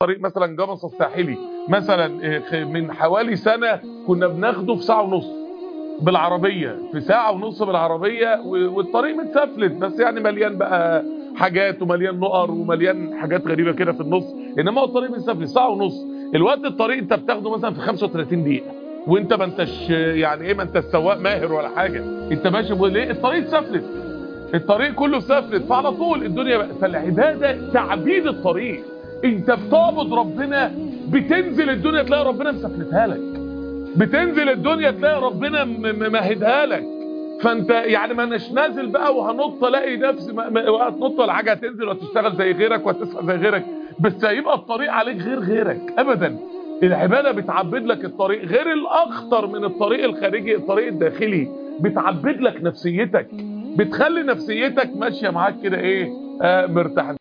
طريق مثلا جمصة الساحلي مثلا من حوالي سنة كنا بناخده في ساعة ونص بالعربية في ساعة ونص بالعربية والطريق متسفلت بس يعني مليان بقى حاجات ومليان نقر ومليان حاجات غريبة كده في النص انما هو الطريق متسفلت ساعة ونص الوقت الطريق انت بتاخده مثلا في 35 دقيقة وانت ما انتش يعني ايه ما انت السواق ماهر ولا حاجة انت ماشي ليه الطريق اتسفلت الطريق كله سفلت فعلى طول الدنيا بقى فالعبادة تعبيد الطريق انت بتعبد ربنا بتنزل الدنيا تلاقي ربنا مسفلتها لك بتنزل الدنيا تلاقي ربنا ممهدها لك فانت يعني ما اناش نازل بقى وهنط الاقي نفسي هتنط ولا حاجه هتنزل وهتشتغل زي غيرك وهتسعى زي غيرك بس هيبقى الطريق عليك غير غيرك ابدا العباده بتعبد لك الطريق غير الاخطر من الطريق الخارجي الطريق الداخلي بتعبد لك نفسيتك بتخلي نفسيتك ماشيه معاك كده ايه آه مرتاح